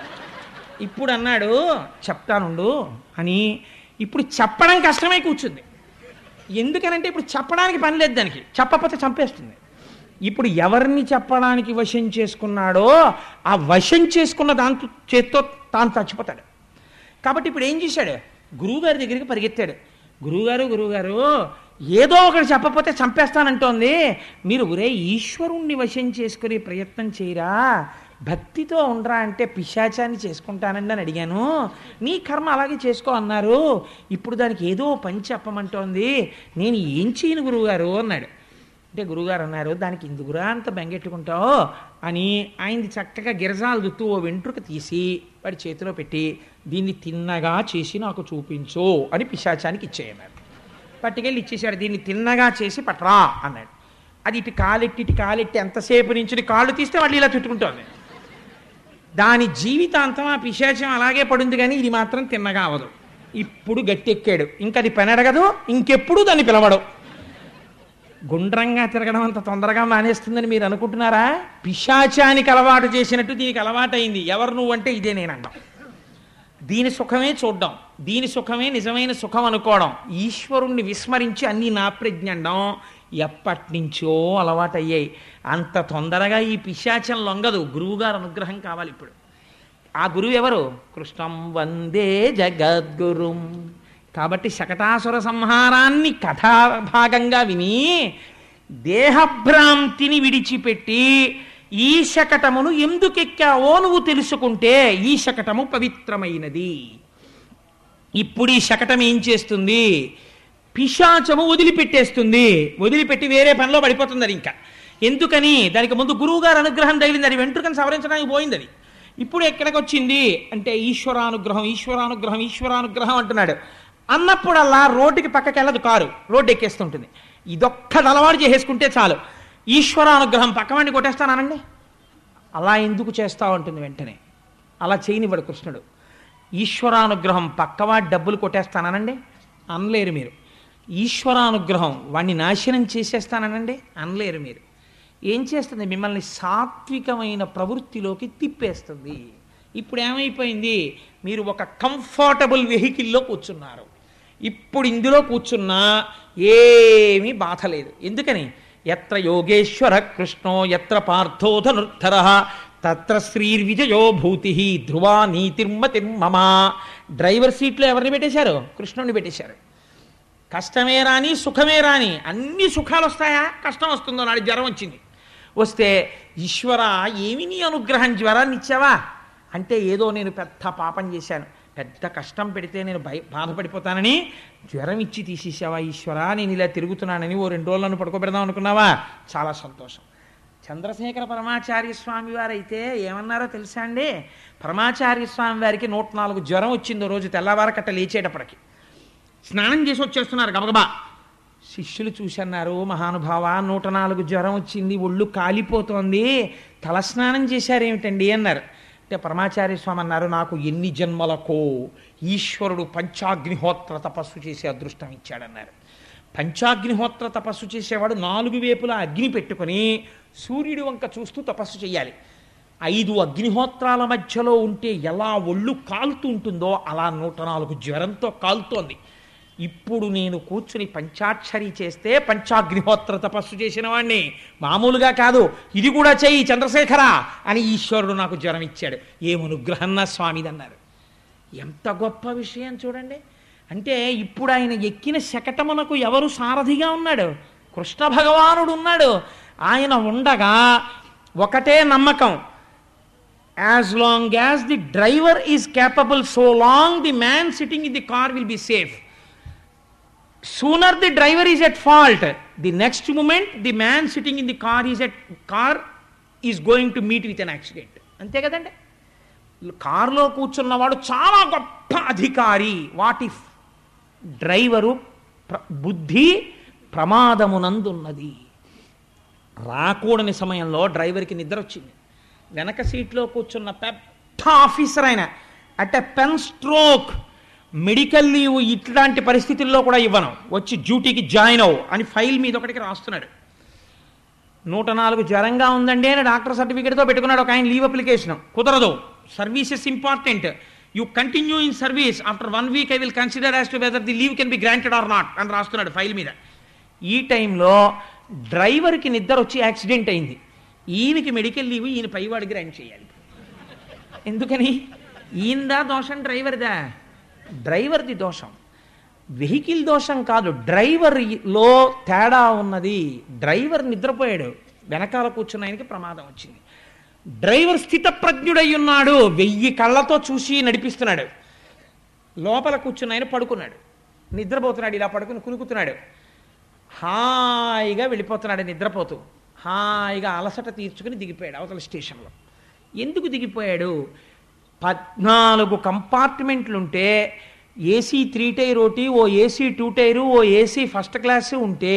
ఇప్పుడు అన్నాడు చెప్తానుండు అని ఇప్పుడు చెప్పడం కష్టమై కూర్చుంది ఎందుకనంటే ఇప్పుడు చెప్పడానికి పని లేదు దానికి చెప్పకపోతే చంపేస్తుంది ఇప్పుడు ఎవరిని చెప్పడానికి వశం చేసుకున్నాడో ఆ వశం చేసుకున్న దాంతో చేత్తో తాను చచ్చిపోతాడు కాబట్టి ఇప్పుడు ఏం చేశాడు గురువుగారి దగ్గరికి పరిగెత్తాడు గురువుగారు గురువుగారు ఏదో ఒకటి చెప్పకపోతే చంపేస్తానంటోంది మీరు ఒరే ఈశ్వరుణ్ణి వశం చేసుకునే ప్రయత్నం చేయరా భక్తితో ఉండరా అంటే పిశాచాన్ని చేసుకుంటానండి అని అడిగాను నీ కర్మ అలాగే చేసుకో అన్నారు ఇప్పుడు దానికి ఏదో పని చెప్పమంటోంది నేను ఏం చేయను గురువుగారు అన్నాడు అంటే గురువుగారు అన్నారు దానికి ఇందుకురా అంత బెంగెట్టుకుంటావు అని ఆయనది చక్కగా గిరజాలు దుత్తు ఓ వెంట్రుక తీసి వాడి చేతిలో పెట్టి దీన్ని తిన్నగా చేసి నాకు చూపించు అని పిశాచానికి ఇచ్చేయన్నారు పట్టుకెళ్ళి ఇచ్చేశాడు దీన్ని తిన్నగా చేసి పట్రా అన్నాడు అది ఇటు కాలెట్టి ఇటు కాలెట్టి ఎంతసేపు నుంచి కాళ్ళు తీస్తే మళ్ళీ ఇలా చుట్టుకుంటోంది దాని జీవితాంతం ఆ పిశాచం అలాగే పడుంది కానీ ఇది మాత్రం తిన్నగా అవదు ఇప్పుడు గట్టెక్కాడు ఇంకా అది పెనడగదు ఇంకెప్పుడు దాన్ని పిలవడు గుండ్రంగా తిరగడం అంత తొందరగా మానేస్తుందని మీరు అనుకుంటున్నారా పిశాచానికి అలవాటు చేసినట్టు దీనికి అలవాటైంది ఎవరు నువ్వు అంటే ఇదే నేను అంటాం దీని సుఖమే చూడడం దీని సుఖమే నిజమైన సుఖం అనుకోవడం ఈశ్వరుణ్ణి విస్మరించి అన్నీ నా ప్రజ్ఞండం ఎప్పటి నుంచో అలవాటయ్యాయి అంత తొందరగా ఈ పిశాచం లొంగదు గురువుగారు అనుగ్రహం కావాలి ఇప్పుడు ఆ గురువు ఎవరు కృష్ణం వందే జగద్గురుం కాబట్టి శకటాసుర సంహారాన్ని కథాభాగంగా విని దేహభ్రాంతిని విడిచిపెట్టి ఈ శకటమును ఎందుకెక్కావో నువ్వు తెలుసుకుంటే ఈ శకటము పవిత్రమైనది ఇప్పుడు ఈ శకటం ఏం చేస్తుంది పిశాచము వదిలిపెట్టేస్తుంది వదిలిపెట్టి వేరే పనిలో పడిపోతుంది అది ఇంకా ఎందుకని దానికి ముందు గురువుగారు అనుగ్రహం తగిలింది అది వెంట్రుకని సవరించడానికి పోయింది అది ఇప్పుడు ఎక్కడికి వచ్చింది అంటే ఈశ్వరానుగ్రహం ఈశ్వరానుగ్రహం ఈశ్వరానుగ్రహం అంటున్నాడు అన్నప్పుడల్లా రోడ్డుకి పక్కకి వెళ్ళదు కారు రోడ్డు ఎక్కేస్తుంటుంది ఇదొక్కటి అలవాటు చేసేసుకుంటే చాలు ఈశ్వరానుగ్రహం పక్కవాడిని కొట్టేస్తానండి అలా ఎందుకు చేస్తావు అంటుంది వెంటనే అలా చేయనివ్వడు కృష్ణుడు ఈశ్వరానుగ్రహం పక్కవాడి డబ్బులు కొట్టేస్తానండి అనలేరు మీరు ఈశ్వరానుగ్రహం వాణ్ణి నాశనం చేసేస్తానండి అనలేరు మీరు ఏం చేస్తుంది మిమ్మల్ని సాత్వికమైన ప్రవృత్తిలోకి తిప్పేస్తుంది ఇప్పుడు ఏమైపోయింది మీరు ఒక కంఫర్టబుల్ వెహికల్లో కూర్చున్నారు ఇప్పుడు ఇందులో కూర్చున్నా ఏమీ బాధ లేదు ఎందుకని ఎత్ర యోగేశ్వర కృష్ణో ఎత్ర పార్థోధనుర్ధర తత్ర శ్రీర్విజయో భూతి ధ్రువా నీతిర్మతిర్మమ డ్రైవర్ సీట్లో ఎవరిని పెట్టేశారు కృష్ణుని పెట్టేశారు కష్టమే రాని సుఖమే రాని అన్ని సుఖాలు వస్తాయా కష్టం వస్తుందో నాడు జ్వరం వచ్చింది వస్తే ఈశ్వర ఏమి నీ అనుగ్రహం జ్వరాన్ని ఇచ్చావా అంటే ఏదో నేను పెద్ద పాపం చేశాను పెద్ద కష్టం పెడితే నేను భయ బాధపడిపోతానని జ్వరం ఇచ్చి తీసేసావా ఈశ్వర నేను ఇలా తిరుగుతున్నానని ఓ రెండు రోజులను పడుకోబెడదాం అనుకున్నావా చాలా సంతోషం చంద్రశేఖర పరమాచార్య స్వామి వారైతే ఏమన్నారో తెలుసా అండి పరమాచార్య స్వామి వారికి నూట నాలుగు జ్వరం వచ్చిందో రోజు తెల్లవారకట్ట లేచేటప్పటికి స్నానం చేసి వచ్చేస్తున్నారు గబగబా శిష్యులు చూసన్నారు మహానుభావ నూట నాలుగు జ్వరం వచ్చింది ఒళ్ళు కాలిపోతోంది తలస్నానం చేశారేమిటండి అన్నారు అంటే పరమాచార్య స్వామి అన్నారు నాకు ఎన్ని జన్మలకో ఈశ్వరుడు పంచాగ్నిహోత్ర తపస్సు చేసే అదృష్టం ఇచ్చాడన్నారు పంచాగ్నిహోత్ర తపస్సు చేసేవాడు నాలుగు వేపులా అగ్ని పెట్టుకొని సూర్యుడి వంక చూస్తూ తపస్సు చేయాలి ఐదు అగ్నిహోత్రాల మధ్యలో ఉంటే ఎలా ఒళ్ళు కాలుతూ ఉంటుందో అలా నూట నాలుగు జ్వరంతో కాలుతోంది ఇప్పుడు నేను కూర్చుని పంచాక్షరి చేస్తే పంచాగ్నిహోత్ర తపస్సు చేసిన వాడిని మామూలుగా కాదు ఇది కూడా చెయ్యి చంద్రశేఖర అని ఈశ్వరుడు నాకు జ్వరం ఇచ్చాడు ఏమనుగ్రహం నా స్వామిదన్నారు ఎంత గొప్ప విషయం చూడండి అంటే ఇప్పుడు ఆయన ఎక్కిన శకటమునకు ఎవరు సారథిగా ఉన్నాడు కృష్ణ భగవానుడు ఉన్నాడు ఆయన ఉండగా ఒకటే నమ్మకం as long as the driver is capable so long the man sitting in the car will be safe sooner the driver is at fault the next moment the man sitting in the car is at car is going to meet with an accident అంతే కదండి కారులో కూర్చున్నవాడు చాలా గొప్ప అధికారి what if driver ప్ర- బుద్ధి ప్రమాదమునందున్నది రాకూడని సమయంలో డ్రైవర్కి నిద్ర వచ్చింది వెనక సీట్లో కూర్చున్న పెద్ద ఆఫీసర్ ఆయన at a pen stroke medical leave ఇట్లాంటి పరిస్థితుల్లో కూడా ఇవ్వను వచ్చి డ్యూటీకి జాయిన్ అవ్వు అని ఫైల్ మీద ఒకటికి రాస్తున్నాడు నూట నాలుగు జ్వరంగా ఉందండి అని డాక్టర్ సర్టిఫికేట్తో పెట్టుకున్నాడు ఒక ఆయన లీవ్ అప్లికేషన్ కుదరదు services important you continue in service after one week I will consider as to whether the leave can be granted or not అని రాస్తున్నాడు ఫైల్ మీద ఈ టైంలో డ్రైవర్కి నిద్ర వచ్చి యాక్సిడెంట్ అయింది ఈయనకి మెడికల్ లీవ్ ఈయన పైవాడికి గ్రాంట్ చేయాలి ఎందుకని ఈయనదా దోషం డ్రైవర్దా డ్రైవర్ది దోషం వెహికల్ దోషం కాదు డ్రైవర్లో తేడా ఉన్నది డ్రైవర్ నిద్రపోయాడు వెనకాల కూర్చున్న ఆయనకి ప్రమాదం వచ్చింది డ్రైవర్ స్థితప్రజ్ఞుడై ఉన్నాడు వెయ్యి కళ్ళతో చూసి నడిపిస్తున్నాడు లోపల కూర్చున్న ఆయన పడుకున్నాడు నిద్రపోతున్నాడు ఇలా పడుకుని కునుకుతున్నాడు హాయిగా వెళ్ళిపోతున్నాడు నిద్రపోతూ హాయిగా అలసట తీర్చుకుని దిగిపోయాడు అవతల స్టేషన్లో ఎందుకు దిగిపోయాడు పద్నాలుగు కంపార్ట్మెంట్లుంటే ఏసీ త్రీ టైర్ ఒకటి or AC two tier or AC first class ఉంటే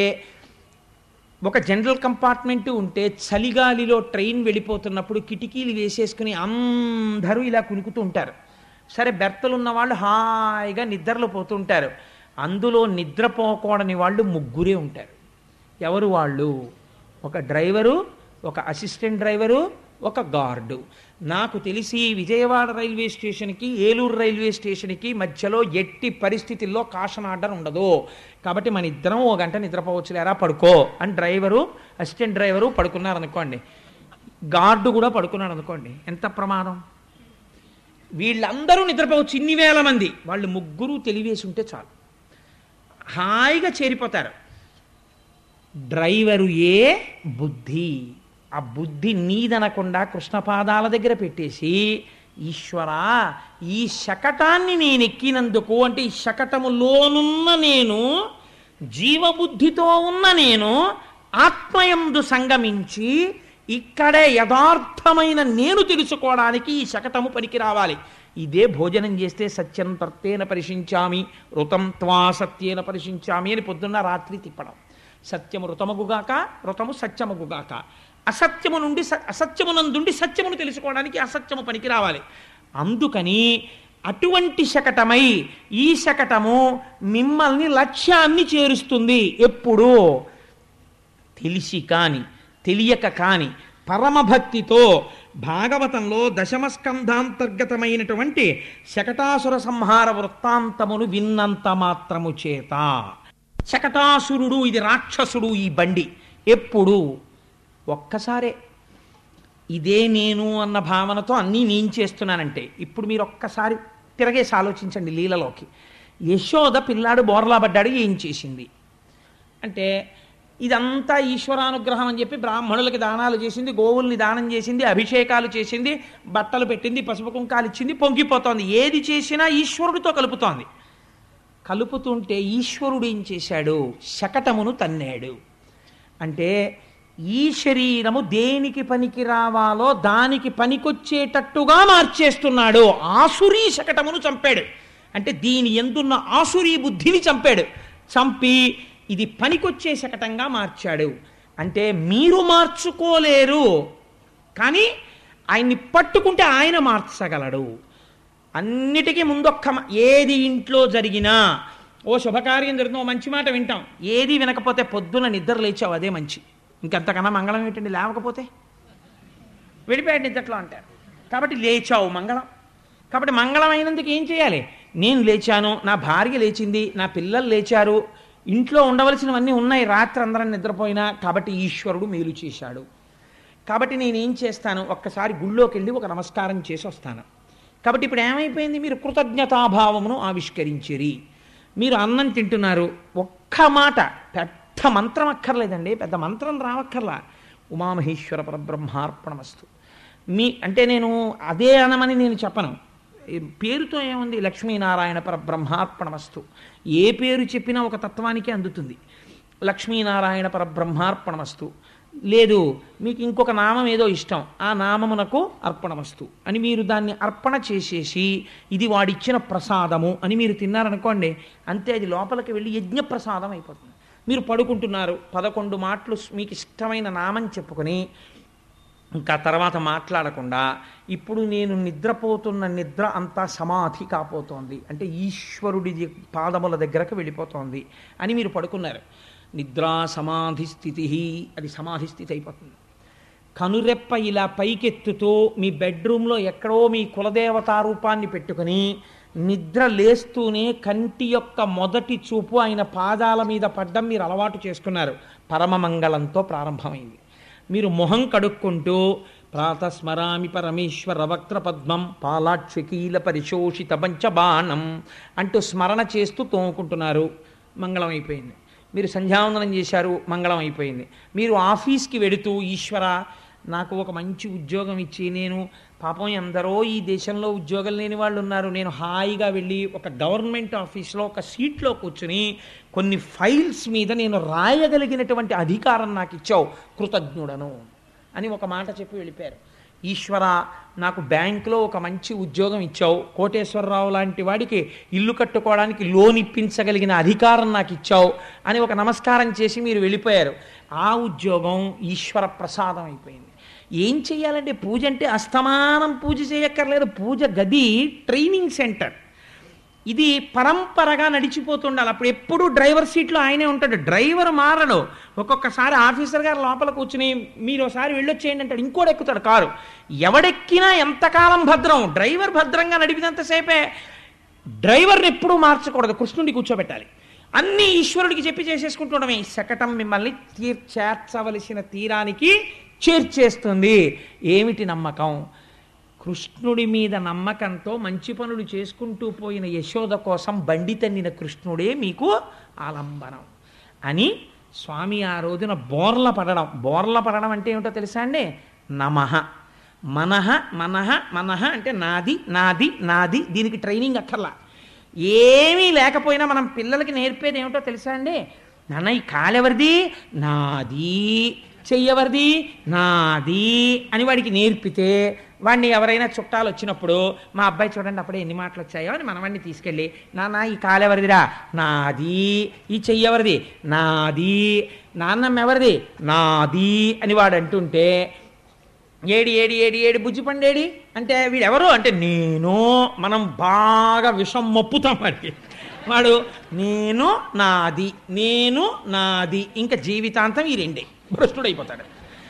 ఒక జనరల్ కంపార్ట్మెంట్ ఉంటే చలిగాలిలో ట్రైన్ వెళ్ళిపోతున్నప్పుడు కిటికీలు వేసేసుకుని అందరూ ఇలా కునుకుతూ ఉంటారు సరే బెర్తలు ఉన్న వాళ్ళు హాయిగా నిద్రలో పోతుంటారు అందులో నిద్రపోకూడని వాళ్ళు ముగ్గురే ఉంటారు ఎవరు వాళ్ళు ఒక డ్రైవరు ఒక అసిస్టెంట్ డ్రైవరు ఒక గార్డు నాకు తెలిసి విజయవాడ రైల్వే స్టేషన్కి ఏలూరు రైల్వే స్టేషన్కి మధ్యలో ఎట్టి పరిస్థితుల్లో కాషన్ ఆర్డర్ ఉండదు కాబట్టి మన ఇద్దరం ఓ గంట నిద్రపోవచ్చు లేరా పడుకో అని డ్రైవరు అసిస్టెంట్ డ్రైవరు పడుకున్నారు అనుకోండి గార్డు కూడా పడుకున్నాడు అనుకోండి ఎంత ప్రమాదం వీళ్ళందరూ నిద్రపోవచ్చు ఇన్ని వేల మంది వాళ్ళు ముగ్గురు తెలివేసి ఉంటే చాలు హాయిగా చేరిపోతారు డ్రైవరు ఏ బుద్ధి ఆ బుద్ధి నీదనకుండా కృష్ణపాదాల దగ్గర పెట్టేసి ఈశ్వరా ఈ శకటాన్ని నేను ఎక్కినందుకు అంటే ఈ శకటములోనున్న నేను జీవబుద్ధితో ఉన్న నేను ఆత్మయందు సంగమించి ఇక్కడే యథార్థమైన నేను తెలుసుకోవడానికి ఈ శకటము పనికి రావాలి ఇదే భోజనం చేస్తే సత్యం తర్తేన పరిశించామి ఋతం త్వా సత్యేన పరిశించామి అని పొద్దున్న రాత్రి తిప్పడం సత్యము ఋతమగుగాక ఋతము సత్యమగుగాక అసత్యము నుండి స- అసత్యమునందుండి సత్యమును తెలుసుకోవడానికి అసత్యము పనికి రావాలి అందుకని అటువంటి శకటమై ఈ శకటము మిమ్మల్ని లక్ష్యాన్ని చేరుస్తుంది ఎప్పుడు తెలిసి కాని తెలియక కాని పరమభక్తితో భాగవతంలో దశమస్కంధాంతర్గతమైనటువంటి శకటాసుర సంహార వృత్తాంతమును విన్నంత మాత్రము చేత శకటాసురుడు ఇది రాక్షసుడు ఈ బండి ఎప్పుడు ఒక్కసారే ఇదే నేను అన్న భావనతో అన్నీ నేను చేస్తున్నానంటే ఇప్పుడు మీరు ఒక్కసారి తిరగేసి ఆలోచించండి లీలలోకి యశోద పిల్లాడు బోర్లా పడ్డాడు ఏం చేసింది అంటే ఇదంతా ఈశ్వరానుగ్రహం అని చెప్పి బ్రాహ్మణులకి దానాలు చేసింది గోవుల్ని దానం చేసింది అభిషేకాలు చేసింది బట్టలు పెట్టింది పసుపు కుంకాలు ఇచ్చింది పొంగిపోతోంది ఏది చేసినా ఈశ్వరుడితో కలుపుతోంది కలుపుతుంటే ఈశ్వరుడు ఏం చేశాడు శకటమును తన్నాడు అంటే ఈ శరీరము దేనికి పనికి రావాలో దానికి పనికొచ్చేటట్టుగా మార్చేస్తున్నాడు ఆసురీ శకటమును చంపాడు అంటే దీని ఎందున్న ఆసురీ బుద్ధిని చంపాడు చంపి ఇది పనికొచ్చే శకటంగా మార్చాడు అంటే మీరు మార్చుకోలేరు కానీ ఆయన్ని పట్టుకుంటే ఆయన మార్చగలడు అన్నిటికీ ముందొక్క మ- ఏది ఇంట్లో జరిగినా ఓ శుభకార్యం జరుగుతుంది ఓ మంచి మాట వింటాం ఏది వినకపోతే పొద్దున నిద్ర లేచావు అదే మంచి ఇంకంతకన్నా మంగళం ఏంటండి లేవకపోతే వెళ్ళిపోయాడు నిద్రలో అంటారు కాబట్టి లేచావు మంగళం కాబట్టి మంగళం అయినందుకు ఏం చేయాలి నేను లేచాను నా భార్య లేచింది నా పిల్లలు లేచారు ఇంట్లో ఉండవలసినవన్నీ ఉన్నాయి రాత్రి అందరం నిద్రపోయినా కాబట్టి ఈశ్వరుడు మేలు చేశాడు కాబట్టి నేనేం చేస్తాను ఒక్కసారి గుళ్ళోకి వెళ్ళి ఒక నమస్కారం చేసి వస్తాను కాబట్టి ఇప్పుడు ఏమైపోయింది మీరు కృతజ్ఞతాభావమును ఆవిష్కరించిరి మీరు అన్నం తింటున్నారు ఒక్క మాట పెద్ద మంత్రం అక్కర్లేదండి పెద్ద మంత్రం రావక్కర్లా ఉమామహేశ్వర పరబ్రహ్మార్పణమస్తు మీ అంటే నేను అదే అనమని నేను చెప్పను ఈ పేరుతో ఏముంది లక్ష్మీనారాయణ పర బ్రహ్మార్పణమస్తు ఏ పేరు చెప్పినా ఒక తత్వానికి అందుతుంది లక్ష్మీనారాయణ పర బ్రహ్మార్పణమస్తు లేదు మీకు ఇంకొక నామం ఏదో ఇష్టం ఆ నామమునకు అర్పణమస్తు అని మీరు దాన్ని అర్పణ చేసేసి ఇది వాడిచ్చిన ప్రసాదము అని మీరు తిన్నారనుకోండి అంతే అది లోపలికి వెళ్ళి యజ్ఞ ప్రసాదం అయిపోతుంది మీరు పడుకుంటున్నారు పదకొండు మాటలు మీకు ఇష్టమైన నామం చెప్పుకొని ఇంకా తర్వాత మాట్లాడకుండా ఇప్పుడు నేను నిద్రపోతున్న నిద్ర అంతా సమాధి కాపోతోంది అంటే ఈశ్వరుడి ది- పాదముల దగ్గరకు వెళ్ళిపోతోంది అని మీరు పడుకున్నారు నిద్రా సమాధి స్థితి అది సమాధి స్థితి అయిపోతుంది కనురెప్ప ఇలా పైకెత్తుతూ మీ బెడ్రూమ్లో ఎక్కడో మీ కులదేవతా రూపాన్ని పెట్టుకుని నిద్ర లేస్తూనే కంటి యొక్క మొదటి చూపు ఆయన పాదాల మీద పడ్డం మీరు అలవాటు చేసుకున్నారు పరమమంగళంతో ప్రారంభమైంది మీరు మొహం కడుక్కుంటూ ప్రాతస్మరామి పరమేశ్వర వక్త్ర పద్మం పాలాక్షకీల పరిశోషిత పంచబాణం అంటూ స్మరణ చేస్తూ తోముకుంటున్నారు మంగళం అయిపోయింది మీరు సంధ్యావందనం చేశారు మంగళం అయిపోయింది మీరు ఆఫీస్కి వెడుతూ ఈశ్వర నాకు ఒక మంచి ఉద్యోగం ఇచ్చి నేను పాపం ఎందరో ఈ దేశంలో ఉద్యోగం లేని వాళ్ళు ఉన్నారు నేను హాయిగా వెళ్ళి ఒక గవర్నమెంట్ ఆఫీస్లో ఒక సీట్లో కూర్చుని కొన్ని ఫైల్స్ మీద నేను రాయగలిగినటువంటి అధికారం నాకు ఇచ్చావు కృతజ్ఞుడను అని ఒక మాట చెప్పి వెళ్ళిపోయారు ఈశ్వర నాకు బ్యాంకులో ఒక మంచి ఉద్యోగం ఇచ్చావు కోటేశ్వరరావు లాంటి వాడికి ఇల్లు కట్టుకోవడానికి లోన్ ఇప్పించగలిగిన అధికారం నాకు ఇచ్చావు అని ఒక నమస్కారం చేసి మీరు వెళ్ళిపోయారు ఆ ఉద్యోగం ఈశ్వర ప్రసాదం అయిపోయింది ఏం చేయాలంటే పూజ అంటే అస్తమానం పూజ చేయక్కర్లేదు పూజ గది ట్రైనింగ్ సెంటర్ ఇది పరంపరగా నడిచిపోతుండాలి అప్పుడు ఎప్పుడు డ్రైవర్ సీట్లో ఆయనే ఉంటాడు డ్రైవర్ మారడు ఒక్కొక్కసారి ఆఫీసర్ గారు లోపల కూర్చుని మీరు ఒకసారి వెళ్ళొచ్చేయండి అంటాడు ఇంకోటి ఎక్కుతాడు కారు ఎవడెక్కినా ఎంతకాలం భద్రం డ్రైవర్ భద్రంగా నడిపినంతసేపే డ్రైవర్ని ఎప్పుడూ మార్చకూడదు కృష్ణుడిని కూర్చోబెట్టాలి అన్ని ఈశ్వరుడికి చెప్పి చేసేసుకుంటుండమే ఈ శకటం మిమ్మల్ని తీర్ చేర్చవలసిన తీరానికి చేర్చేస్తుంది ఏమిటి నమ్మకం కృష్ణుడి మీద నమ్మకంతో మంచి పనులు చేసుకుంటూ పోయిన యశోద కోసం బండి తన్నిన కృష్ణుడే మీకు ఆలంబనం అని స్వామి ఆ రోజున బోర్ల పడడం బోర్ల పడడం అంటే ఏమిటో తెలుసా అండి నమః మనహ మనహ మనహ అంటే నాది నాది నాది దీనికి ట్రైనింగ్ అక్కర్లా ఏమీ లేకపోయినా మనం పిల్లలకి నేర్పేది ఏమిటో తెలుసా అండి నాన్న ఈ కాలెవరిది నాది చెయ్యవరిది నాది అని వాడికి నేర్పితే వాడిని ఎవరైనా చుట్టాలు వచ్చినప్పుడు మా అబ్బాయి చూడండి అప్పుడే ఎన్ని మాటలు వచ్చాయో అని మనవాడిని తీసుకెళ్ళి నాన్న ఈ కాలెవరిదిరా నాది ఈ చెయ్యెవరిది నాది నాన్నమ్మ ఎవరిది నాది అని వాడు అంటుంటే ఏడి ఏడి ఏడి ఏడి బుజ్జి పండేడి అంటే వీడెవరు అంటే నేను మనం బాగా విషం మప్పుతాం వాడికి వాడు నేను నాది నేను నాది ఇంకా జీవితాంతం ఈ రెండే భ్రష్టుడైపోతాడు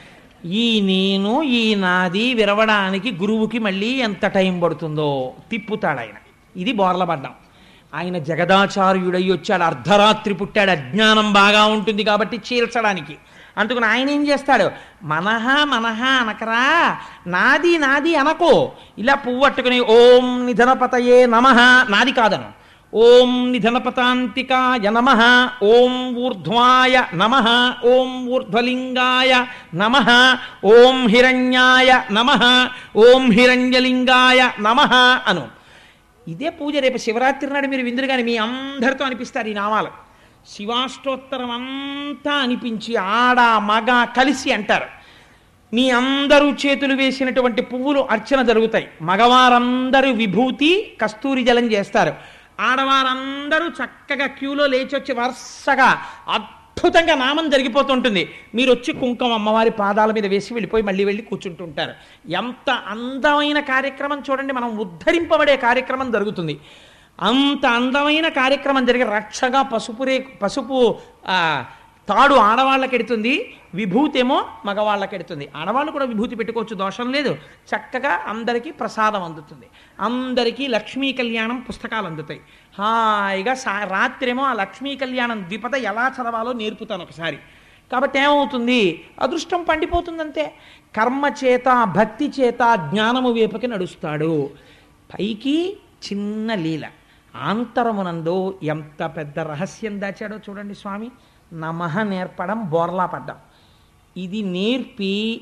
ఈ నేను ఈ నాది విరవడానికి గురువుకి మళ్ళీ ఎంత టైం పడుతుందో తిప్పుతాడు ఆయన ఇది బోర్లపడ్డాం ఆయన జగదాచార్యుడై వచ్చాడు అర్ధరాత్రి పుట్టాడు అజ్ఞానం బాగా ఉంటుంది కాబట్టి చీల్చడానికి అందుకని ఆయన ఏం చేస్తాడు మనహ మనహ అనకరా నాది నాది అనకో ఇలా పువ్వట్టుకుని ఓం నిధనపతయే నమ నాది కాదను ఓం నిధనపతాంతికాయ నమ ఓం ఊర్ధ్వాయ నమ ఓం ఊర్ధ్వలింగాయ నమ ఓం హిరణ్యాయ నమ ఓం హిరణ్యలింగాయ నమ అను ఇదే పూజ రేపు శివరాత్రి నాడు మీరు విందురు కానీ మీ అందరితో అనిపిస్తారు ఈ నామాలు శివాష్టోత్తరం అంతా అనిపించి ఆడ మగ కలిసి అంటారు మీ అందరూ చేతులు వేసినటువంటి పువ్వులు అర్చన జరుగుతాయి మగవారందరూ విభూతి కస్తూరి జలం చేస్తారు ఆడవారందరూ చక్కగా క్యూలో లేచి వచ్చి వరుసగా అద్భుతంగా నామం జరిగిపోతుంటుంది మీరు వచ్చి కుంకుమ అమ్మవారి పాదాల మీద వేసి వెళ్ళిపోయి మళ్ళీ వెళ్ళి కూర్చుంటుంటారు ఎంత అందమైన కార్యక్రమం చూడండి మనం ఉద్ధరింపబడే కార్యక్రమం జరుగుతుంది అంత అందమైన కార్యక్రమం జరిగే రక్షగా పసుపు రే పసుపు ఆ, తాడు ఆడవాళ్ళకి ఎడుతుంది విభూతి ఏమో మగవాళ్ళకి ఎడుతుంది ఆడవాళ్ళు కూడా విభూతి పెట్టుకోవచ్చు దోషం లేదు చక్కగా అందరికీ ప్రసాదం అందుతుంది అందరికీ లక్ష్మీ కళ్యాణం పుస్తకాలు అందుతాయి హాయిగా సా రాత్రేమో ఆ లక్ష్మీ కళ్యాణం ద్విపద ఎలా చదవాలో నేర్పుతాను ఒకసారి కాబట్టి ఏమవుతుంది అదృష్టం పండిపోతుందంతే కర్మ చేత భక్తి చేత జ్ఞానము వేపకి నడుస్తాడు పైకి చిన్న లీల ఆంతరమునందు ఎంత పెద్ద రహస్యం దాచాడో చూడండి స్వామి నమః నేర్పడం బోర్లా పడ్డం ఇది నేర్పి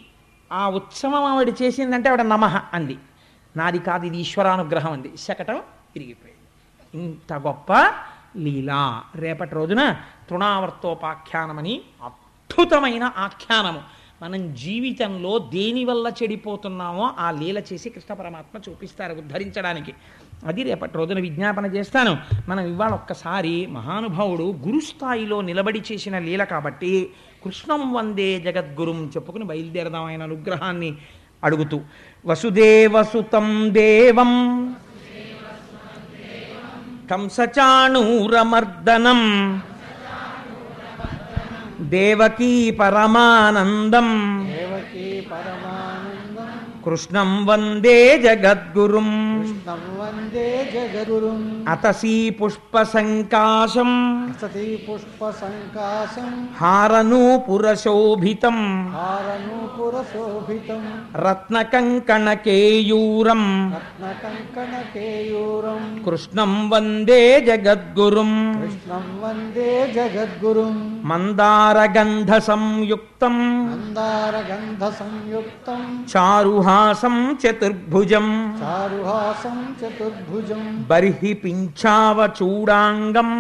ఆ ఉత్సవం ఆవిడ చేసిందంటే ఆవిడ నమః అంది నాది కాదు ఇది ఈశ్వరానుగ్రహం అంది శకటం విరిగిపోయింది ఇంత గొప్ప లీలా రేపటి రోజున తృణావర్తోపాఖ్యానమని అద్భుతమైన ఆఖ్యానము మనం జీవితంలో దేని వల్ల చెడిపోతున్నామో ఆ లీల చేసి కృష్ణ పరమాత్మ చూపిస్తారు ఉద్ధరించడానికి అది రేపటి రోజున విజ్ఞాపన చేస్తాను మనం ఇవాళ ఒక్కసారి మహానుభావుడు గురుస్థాయిలో నిలబడి చేసిన లీల కాబట్టి కృష్ణం వందే జగద్గురుం చెప్పుకుని బయలుదేరదాం ఆయన అనుగ్రహాన్ని అడుగుతూ వసుదేవసుతం దేవం కంసచాణూరమర్దనం దేవకీ పరమానందం దేవకీ పరమానందం కృష్ణం వందే జగద్గురుం కృష్ణం వందే జగద్గురుం అతసీ పుష్పసంకాశం సతీ పుష్ప సంకాశం హారనూపురశోభితం హారనూపుర శోభితం రత్నకంకణకేయూరం రత్నకంకణ కేయూరం కృష్ణం వందే జగద్గురుం కృష్ణం వందే జగద్గురుం మందారగంధ సంయుక్తం మందార గంధ సంయుక్తం చారుహాసం చతుర్భుజం చారుహాసం చతుర్భుజం బర్హి పింఛావచూడాంగం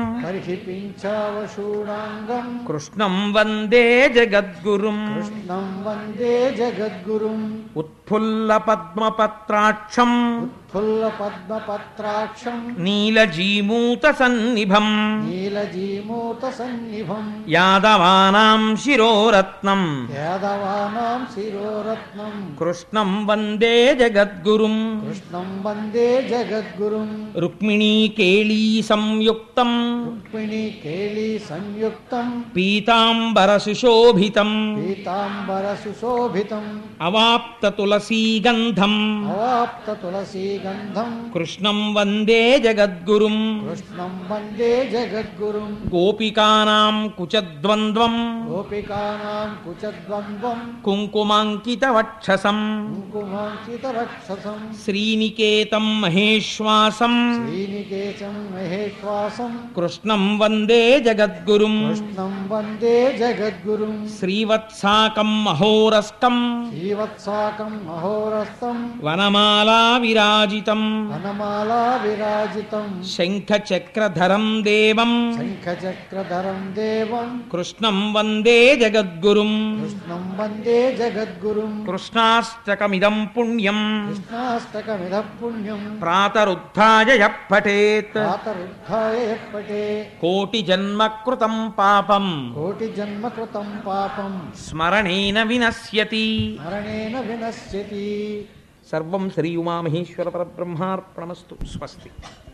పరిహిపించావశూడాంగం కృష్ణం వందే జగద్గురుం కృష్ణం వందే జగద్గురుం ఉత్ఫుల్ల పద్మపత్రాక్షం ఫుల్ల పద్మపత్రాక్షం నీలజీమూత సన్నిభం నీలజీమూత సన్నిభం యాదవానాం శిరోరత్నం యాదవానాం శిరోరత్నం కృష్ణం వందే జగద్గురుం కృష్ణం వందే జగద్గురుం రుక్మిణీ కేళీ సంయుక్తం రుక్మిణి కేళీ సంయుక్తం పీతాంబర సుశోభితం పీతాంబర సుశోభితం అవాప్త తులసీగంధం అవాప్త తులసీ గంధం కృష్ణం వందే జగద్గురుం కృష్ణం వందే జగద్గురుం గోపికానాం కుచద్వంద్వం గోపికానాం కుచద్వంద్వం కుంకుమాంకిత వక్షసం కుంకుమాంకిత రక్షసం శ్రీనికేతం మహేశ్వాసం శ్రీనికేశం మహేశ్వాసం కృష్ణం వందే జగద్గురుం కృష్ణం వందే జగద్గురుం శ్రీవత్సాకం మహోరస్కం శ్రీవత్సాకం మహోరస్తం వనమాలా విరాజితం వనమాలా విరాజితం శంఖచక్రధరం దేవం శంఖచక్రధరం దేవం కృష్ణం వందే జగద్గురుం కృష్ణం వందే జగద్గురుం కృష్ణాష్టకమిదం పుణ్యం కృష్ణాష్టకమిద పుణ్యం ప్రాతరుద్ధాయ యః పఠేత్ ప్రాతరుద్ధాయ ఎప్పటే కోటి జన్మ కృతం పాపం కోటి జన్మ కృతం పాపం స్మరణేన వినశ్యతి మరణేన వినశ్యతి సర్వం శ్రీ ఉమామహేశ్వర పరబ్రహ్మార్పణమస్తు స్వస్తి